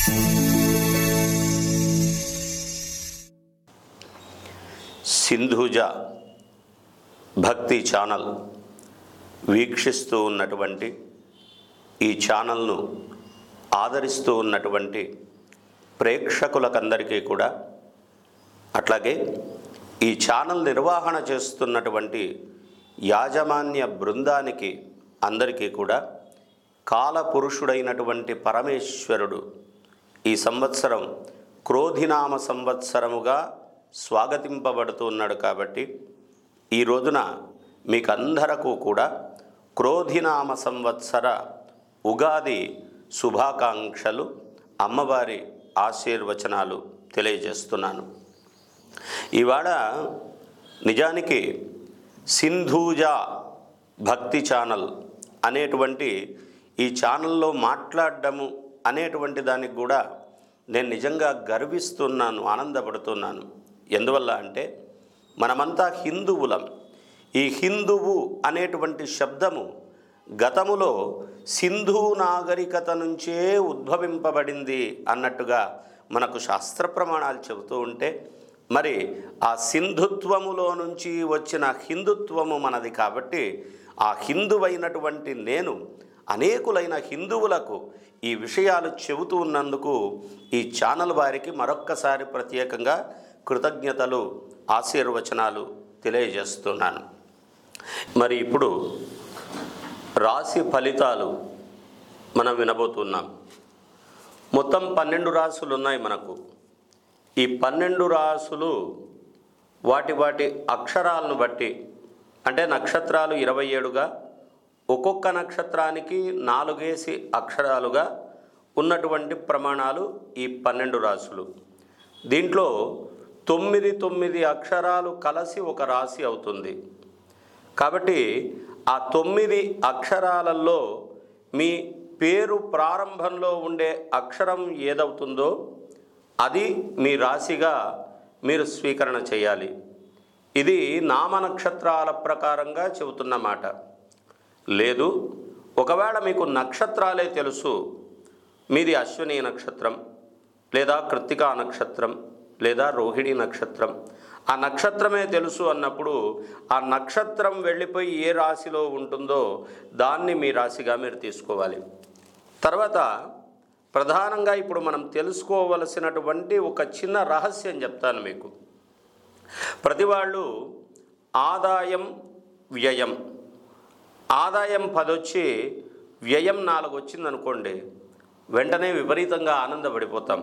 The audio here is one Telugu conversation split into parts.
సింధుజ భక్తి ఛానల్ వీక్షిస్తూ ఉన్నటువంటి ఈ ఛానల్ను ఆదరిస్తూ ఉన్నటువంటి ప్రేక్షకులకందరికీ కూడా అట్లాగే ఈ ఛానల్ నిర్వహణ చేస్తున్నటువంటి యాజమాన్య బృందానికి అందరికీ కూడా కాలపురుషుడైనటువంటి పరమేశ్వరుడు ఈ సంవత్సరం క్రోధినామ సంవత్సరముగా స్వాగతింపబడుతున్నాడు కాబట్టి ఈ రోజున మీకందరకు కూడా క్రోధినామ సంవత్సర ఉగాది శుభాకాంక్షలు అమ్మవారి ఆశీర్వచనాలు తెలియజేస్తున్నాను ఇవాళ నిజానికి సింధూజ భక్తి ఛానల్ అనేటువంటి ఈ ఛానల్లో మాట్లాడడము అనేటువంటి దానికి కూడా నేను నిజంగా గర్విస్తున్నాను ఆనందపడుతున్నాను ఎందువల్ల అంటే మనమంతా హిందువులం ఈ హిందువు అనేటువంటి శబ్దము గతములో సింధు నాగరికత నుంచే ఉద్భవింపబడింది అన్నట్టుగా మనకు శాస్త్ర ప్రమాణాలు చెబుతూ ఉంటే మరి ఆ సింధుత్వములో నుంచి వచ్చిన హిందుత్వము మనది కాబట్టి ఆ హిందువైనటువంటి నేను అనేకులైన హిందువులకు ఈ విషయాలు చెబుతూ ఉన్నందుకు ఈ ఛానల్ వారికి మరొక్కసారి ప్రత్యేకంగా కృతజ్ఞతలు ఆశీర్వచనాలు తెలియజేస్తున్నాను మరి ఇప్పుడు రాశి ఫలితాలు మనం వినబోతున్నాం మొత్తం పన్నెండు రాసులు ఉన్నాయి మనకు ఈ పన్నెండు రాసులు వాటి వాటి అక్షరాలను బట్టి అంటే నక్షత్రాలు ఇరవై ఏడుగా ఒక్కొక్క నక్షత్రానికి నాలుగేసి అక్షరాలుగా ఉన్నటువంటి ప్రమాణాలు ఈ పన్నెండు రాసులు దీంట్లో తొమ్మిది తొమ్మిది అక్షరాలు కలిసి ఒక రాశి అవుతుంది కాబట్టి ఆ తొమ్మిది అక్షరాలలో మీ పేరు ప్రారంభంలో ఉండే అక్షరం ఏదవుతుందో అది మీ రాశిగా మీరు స్వీకరణ చేయాలి ఇది నామ నక్షత్రాల ప్రకారంగా చెబుతున్న మాట లేదు ఒకవేళ మీకు నక్షత్రాలే తెలుసు మీది అశ్విని నక్షత్రం లేదా కృత్తికా నక్షత్రం లేదా రోహిణి నక్షత్రం ఆ నక్షత్రమే తెలుసు అన్నప్పుడు ఆ నక్షత్రం వెళ్ళిపోయి ఏ రాశిలో ఉంటుందో దాన్ని మీ రాశిగా మీరు తీసుకోవాలి తర్వాత ప్రధానంగా ఇప్పుడు మనం తెలుసుకోవలసినటువంటి ఒక చిన్న రహస్యం చెప్తాను మీకు ప్రతి వాళ్ళు ఆదాయం వ్యయం ఆదాయం పదొచ్చి వ్యయం నాలుగు వచ్చిందనుకోండి వెంటనే విపరీతంగా ఆనందపడిపోతాం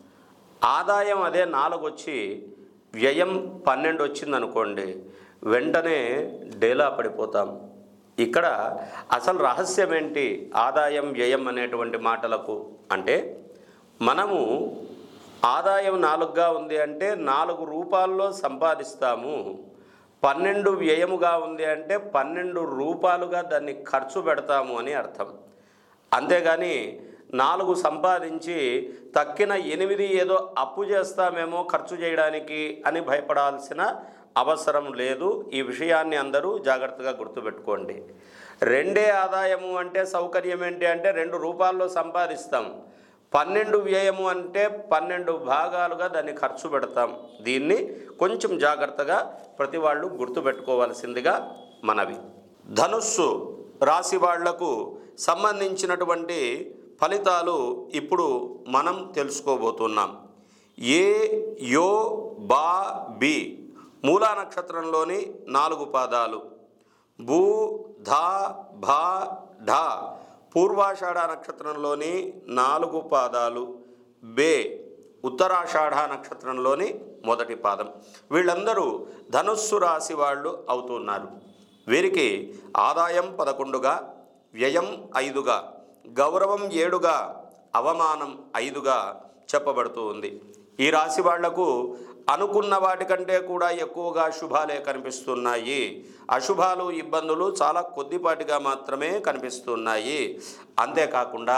ఆదాయం అదే నాలుగు వచ్చి వ్యయం పన్నెండు వచ్చిందనుకోండి వెంటనే డేలా పడిపోతాం ఇక్కడ అసలు రహస్యం ఏంటి ఆదాయం వ్యయం అనేటువంటి మాటలకు అంటే మనము ఆదాయం నాలుగుగా ఉంది అంటే నాలుగు రూపాల్లో సంపాదిస్తాము పన్నెండు వ్యయముగా ఉంది అంటే పన్నెండు రూపాలుగా దాన్ని ఖర్చు పెడతాము అని అర్థం అంతేగాని నాలుగు సంపాదించి తక్కిన ఎనిమిది ఏదో అప్పు చేస్తామేమో ఖర్చు చేయడానికి అని భయపడాల్సిన అవసరం లేదు ఈ విషయాన్ని అందరూ జాగ్రత్తగా గుర్తుపెట్టుకోండి రెండే ఆదాయము అంటే సౌకర్యం ఏంటి అంటే రెండు రూపాల్లో సంపాదిస్తాం పన్నెండు వ్యయము అంటే పన్నెండు భాగాలుగా దాన్ని ఖర్చు పెడతాం దీన్ని కొంచెం జాగ్రత్తగా ప్రతి వాళ్ళు గుర్తుపెట్టుకోవాల్సిందిగా మనవి ధనుస్సు రాశి వాళ్లకు సంబంధించినటువంటి ఫలితాలు ఇప్పుడు మనం తెలుసుకోబోతున్నాం ఏ యో బా బి మూలా నక్షత్రంలోని నాలుగు పాదాలు భూ ధా భా ఢా పూర్వాషాఢ నక్షత్రంలోని నాలుగు పాదాలు బే ఉత్తరాషాఢ నక్షత్రంలోని మొదటి పాదం వీళ్ళందరూ ధనుస్సు రాశి వాళ్ళు అవుతున్నారు వీరికి ఆదాయం పదకొండుగా వ్యయం ఐదుగా గౌరవం ఏడుగా అవమానం ఐదుగా చెప్పబడుతూ ఉంది ఈ రాశి వాళ్లకు అనుకున్న వాటికంటే కూడా ఎక్కువగా శుభాలే కనిపిస్తున్నాయి అశుభాలు ఇబ్బందులు చాలా కొద్దిపాటిగా మాత్రమే కనిపిస్తున్నాయి అంతేకాకుండా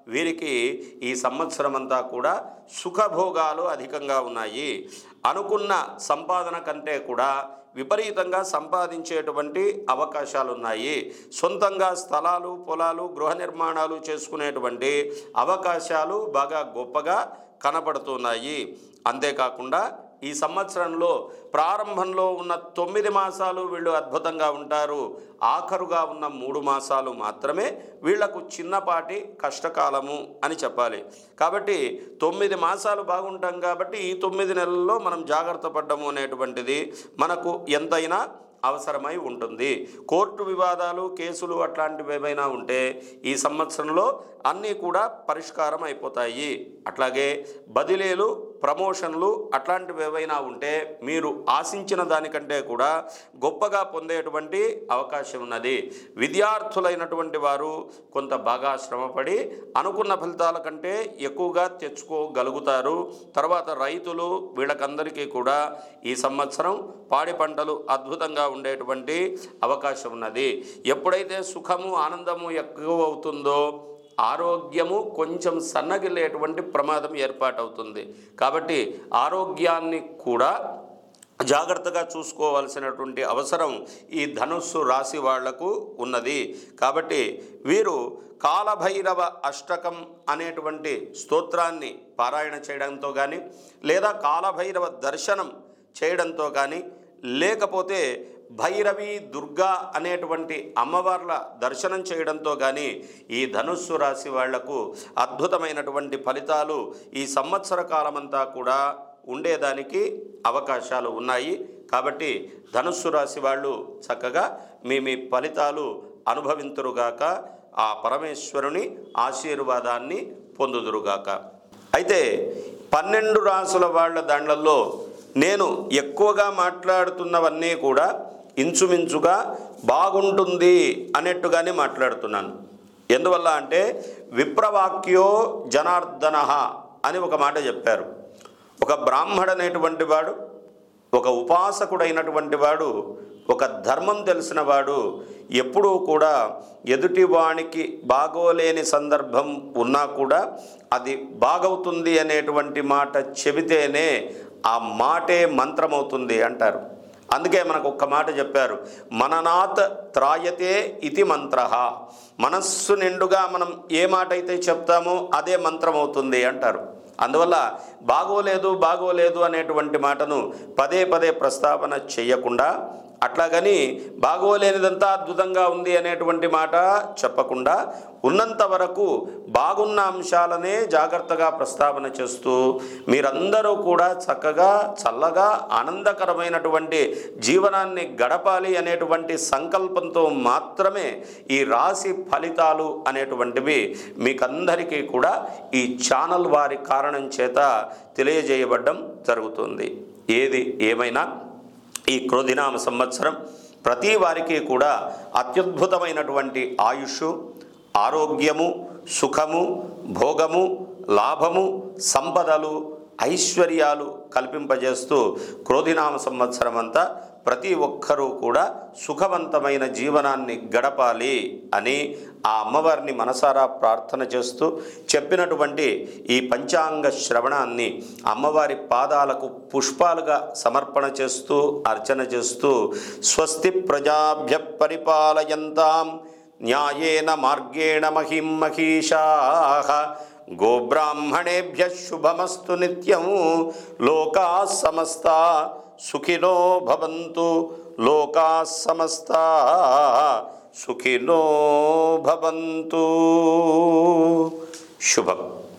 వీరికి ఈ సంవత్సరం అంతా కూడా సుఖభోగాలు అధికంగా ఉన్నాయి అనుకున్న సంపాదన కంటే కూడా విపరీతంగా సంపాదించేటువంటి అవకాశాలు ఉన్నాయి సొంతంగా స్థలాలు పొలాలు గృహ నిర్మాణాలు చేసుకునేటువంటి అవకాశాలు బాగా గొప్పగా కనపడుతున్నాయి అంతేకాకుండా ఈ సంవత్సరంలో ప్రారంభంలో ఉన్న తొమ్మిది మాసాలు వీళ్ళు అద్భుతంగా ఉంటారు ఆఖరుగా ఉన్న మూడు మాసాలు మాత్రమే వీళ్లకు చిన్నపాటి కష్టకాలము అని చెప్పాలి కాబట్టి తొమ్మిది మాసాలు బాగుంటాం కాబట్టి ఈ తొమ్మిది నెలల్లో మనం జాగ్రత్త పడ్డము అనేటువంటిది మనకు ఎంతైనా అవసరమై ఉంటుంది కోర్టు వివాదాలు కేసులు అట్లాంటివి ఏమైనా ఉంటే ఈ సంవత్సరంలో అన్నీ కూడా పరిష్కారం అయిపోతాయి అట్లాగే బదిలీలు ప్రమోషన్లు అట్లాంటివి ఏవైనా ఉంటే మీరు ఆశించిన దానికంటే కూడా గొప్పగా పొందేటువంటి అవకాశం ఉన్నది విద్యార్థులైనటువంటి వారు కొంత బాగా శ్రమపడి అనుకున్న ఫలితాల కంటే ఎక్కువగా తెచ్చుకోగలుగుతారు తర్వాత రైతులు వీళ్ళకందరికీ కూడా ఈ సంవత్సరం పాడి పంటలు అద్భుతంగా ఉండేటువంటి అవకాశం ఉన్నది ఎప్పుడైతే సుఖము ఆనందము ఎక్కువ అవుతుందో ఆరోగ్యము కొంచెం సన్నగిల్లేటువంటి ప్రమాదం ఏర్పాటవుతుంది కాబట్టి ఆరోగ్యాన్ని కూడా జాగ్రత్తగా చూసుకోవాల్సినటువంటి అవసరం ఈ ధనుస్సు రాశి వాళ్లకు ఉన్నది కాబట్టి వీరు కాలభైరవ అష్టకం అనేటువంటి స్తోత్రాన్ని పారాయణ చేయడంతో కానీ లేదా కాలభైరవ దర్శనం చేయడంతో కానీ లేకపోతే భైరవి దుర్గా అనేటువంటి అమ్మవార్ల దర్శనం చేయడంతో కానీ ఈ ధనుస్సు రాశి వాళ్లకు అద్భుతమైనటువంటి ఫలితాలు ఈ సంవత్సర కాలమంతా కూడా ఉండేదానికి అవకాశాలు ఉన్నాయి కాబట్టి ధనుస్సు రాశి వాళ్ళు చక్కగా మీ మీ ఫలితాలు అనుభవింతురుగాక ఆ పరమేశ్వరుని ఆశీర్వాదాన్ని పొందుదురుగాక అయితే పన్నెండు రాసుల వాళ్ళ దాండ్లలో నేను ఎక్కువగా మాట్లాడుతున్నవన్నీ కూడా ఇంచుమించుగా బాగుంటుంది అనేట్టుగానే మాట్లాడుతున్నాను ఎందువల్ల అంటే విప్రవాక్యో జనార్దన అని ఒక మాట చెప్పారు ఒక బ్రాహ్మడు అనేటువంటి వాడు ఒక ఉపాసకుడైనటువంటి వాడు ఒక ధర్మం తెలిసిన వాడు ఎప్పుడూ కూడా ఎదుటివానికి బాగోలేని సందర్భం ఉన్నా కూడా అది బాగవుతుంది అనేటువంటి మాట చెబితేనే ఆ మాటే మంత్రమవుతుంది అంటారు అందుకే మనకు ఒక్క మాట చెప్పారు మననాత్ త్రాయతే ఇతి మంత్ర మనస్సు నిండుగా మనం ఏ మాట అయితే చెప్తామో అదే మంత్రం అవుతుంది అంటారు అందువల్ల బాగోలేదు బాగోలేదు అనేటువంటి మాటను పదే పదే ప్రస్తావన చేయకుండా అట్లాగని బాగోలేనిదంతా అద్భుతంగా ఉంది అనేటువంటి మాట చెప్పకుండా ఉన్నంత వరకు బాగున్న అంశాలనే జాగ్రత్తగా ప్రస్తావన చేస్తూ మీరందరూ కూడా చక్కగా చల్లగా ఆనందకరమైనటువంటి జీవనాన్ని గడపాలి అనేటువంటి సంకల్పంతో మాత్రమే ఈ రాశి ఫలితాలు అనేటువంటివి మీకందరికీ కూడా ఈ ఛానల్ వారి కారణం చేత తెలియజేయబడ్డం జరుగుతుంది ఏది ఏమైనా ఈ క్రోధినామ సంవత్సరం ప్రతి వారికి కూడా అత్యద్భుతమైనటువంటి ఆయుష్ ఆరోగ్యము సుఖము భోగము లాభము సంపదలు ఐశ్వర్యాలు కల్పింపజేస్తూ క్రోధినామ సంవత్సరం అంతా ప్రతి ఒక్కరూ కూడా సుఖవంతమైన జీవనాన్ని గడపాలి అని ఆ అమ్మవారిని మనసారా ప్రార్థన చేస్తూ చెప్పినటువంటి ఈ పంచాంగ శ్రవణాన్ని అమ్మవారి పాదాలకు పుష్పాలుగా సమర్పణ చేస్తూ అర్చన చేస్తూ స్వస్తి ప్రజాభ్య పరిపాలయంతాం న్యాయేన మార్గేణ మహిం మహిషా గోబ్రాహ్మణేభ్య శుభమస్తు నిత్యం లోకా సమస్తా సుఖినో భవంతు లోకా సమస్తా సుఖినో భవంతు శుభం